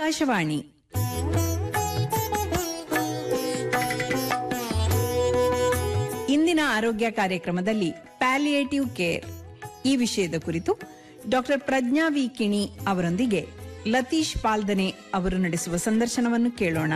ಆಕಾಶವಾಣಿ ಇಂದಿನ ಆರೋಗ್ಯ ಕಾರ್ಯಕ್ರಮದಲ್ಲಿ ಪ್ಯಾಲಿಯೇಟಿವ್ ಕೇರ್ ಈ ವಿಷಯದ ಕುರಿತು ಡಾಕ್ಟರ್ ಪ್ರಜ್ಞಾ ವಿ ಕಿಣಿ ಅವರೊಂದಿಗೆ ಲತೀಶ್ ಪಾಲ್ದನೆ ಅವರು ನಡೆಸುವ ಸಂದರ್ಶನವನ್ನು ಕೇಳೋಣ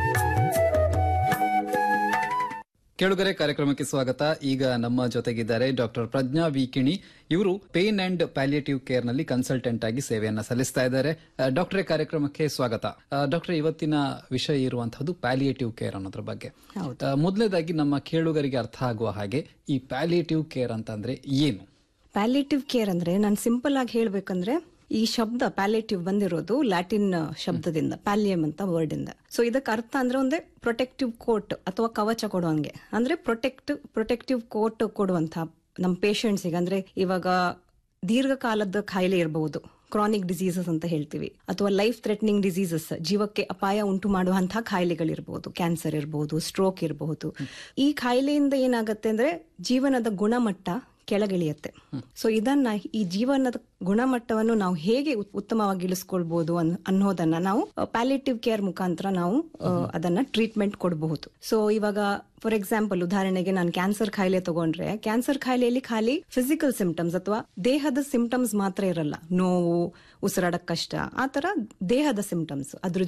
ಕೇಳುಗರೆ ಕಾರ್ಯಕ್ರಮಕ್ಕೆ ಸ್ವಾಗತ ಈಗ ನಮ್ಮ ಜೊತೆಗಿದ್ದಾರೆ ಡಾಕ್ಟರ್ ಪ್ರಜ್ಞಾ ವಿ ಕಿಣಿ ಇವರು ಪೇನ್ ಅಂಡ್ ಪ್ಯಾಲಿಯೇಟಿವ್ ಕೇರ್ ನಲ್ಲಿ ಕನ್ಸಲ್ಟೆಂಟ್ ಆಗಿ ಸೇವೆಯನ್ನ ಸಲ್ಲಿಸ್ತಾ ಇದ್ದಾರೆ ಆ, ಡಾಕ್ಟರೇ ಕಾರ್ಯಕ್ರಮಕ್ಕೆ ಸ್ವಾಗತ ಆ, ಡಾಕ್ಟರ್ ಇವತ್ತಿನ ವಿಷಯ ಇರುವಂತಹದ್ದು ಪ್ಯಾಲಿಯೇಟಿವ್ ಕೇರ್ ಅನ್ನೋದ್ರ ಬಗ್ಗೆ ಆ, ಮೊದಲನೇದಾಗಿ ನಮ್ಮ ಕೇಳುಗರಿಗೆ ಅರ್ಥ ಆಗುವ ಹಾಗೆ ಈ ಪ್ಯಾಲಿಯೇಟಿವ್ ಕೇರ್ ಅಂತಂದ್ರೆ ಏನು ಪ್ಯಾಲೇಟಿವ್ ಕೇರ್ ಅಂದ್ರೆ ನಾನು ಸಿಂಪಲ್ ಆಗಿ ಹೇಳ್ಬೇಕಂದ್ರೆ ಈ ಶಬ್ದ ಪ್ಯಾಲೇಟಿವ್ ಬಂದಿರೋದು ಲ್ಯಾಟಿನ್ ಶಬ್ದದಿಂದ ಪ್ಯಾಲಿಯಂ ಅಂತ ವರ್ಡ್ ಇಂದ ಸೊ ಇದಕ್ಕೆ ಅರ್ಥ ಅಂದ್ರೆ ಒಂದೇ ಪ್ರೊಟೆಕ್ಟಿವ್ ಕೋಟ್ ಅಥವಾ ಕವಚ ಕೊಡುವಂಗೆ ಅಂದ್ರೆ ಪ್ರೊಟೆಕ್ಟ್ ಪ್ರೊಟೆಕ್ಟಿವ್ ಕೋಟ್ ಕೊಡುವಂತ ನಮ್ಮ ಪೇಷಂಟ್ಸಿಗೆ ಅಂದ್ರೆ ಇವಾಗ ದೀರ್ಘಕಾಲದ ಕಾಯಿಲೆ ಇರಬಹುದು ಕ್ರಾನಿಕ್ ಡಿಸೀಸಸ್ ಅಂತ ಹೇಳ್ತೀವಿ ಅಥವಾ ಲೈಫ್ ಥ್ರೆಟ್ನಿಂಗ್ ಡಿಸೀಸಸ್ ಜೀವಕ್ಕೆ ಅಪಾಯ ಉಂಟು ಮಾಡುವಂತಹ ಕಾಯಿಲೆಗಳಿರಬಹುದು ಕ್ಯಾನ್ಸರ್ ಇರಬಹುದು ಸ್ಟ್ರೋಕ್ ಇರಬಹುದು ಈ ಕಾಯಿಲೆಯಿಂದ ಏನಾಗುತ್ತೆ ಅಂದ್ರೆ ಜೀವನದ ಗುಣಮಟ್ಟ ಕೆಳಗಿಳಿಯುತ್ತೆ ಸೊ ಇದನ್ನ ಈ ಜೀವನದ ಗುಣಮಟ್ಟವನ್ನು ನಾವು ಹೇಗೆ ಉತ್- ಉತ್ತಮವಾಗಿ ಇಳಿಸ್ಕೊಳ್ಬಹುದು ಅನ್- ಅನ್ನೋದನ್ನ ನಾವು ಪ್ಯಾಲೇಟಿವ್ ಕೇರ್ ಮುಖಾಂತರ ನಾವು ಆ, ಅದನ್ನ ಟ್ರೀಟ್ಮೆಂಟ್ ಕೊಡಬಹುದು ಸೊ ಇವಾಗ ಫಾರ್ ಎಕ್ಸಾಂಪಲ್ ಉದಾಹರಣೆಗೆ ನಾನು ಕ್ಯಾನ್ಸರ್ ಕಾಯಿಲೆ ತಗೊಂಡ್ರೆ ಕ್ಯಾನ್ಸರ್ ಕಾಯಿಲೆಯಲ್ಲಿ ಖಾಲಿ ಫಿಸಿಕಲ್ ಸಿಂಪ್ಟಮ್ಸ್ ಅಥವಾ ದೇಹದ ಸಿಂಪ್ಟಮ್ಸ್ ಮಾತ್ರ ಇರಲ್ಲ ನೋವು ಉಸಿರಾಡಕ್ ಕಷ್ಟ ಆ ತರ ದೇಹದ ಸಿಂಪ್ಟಮ್ಸ್ ಅದ್ರ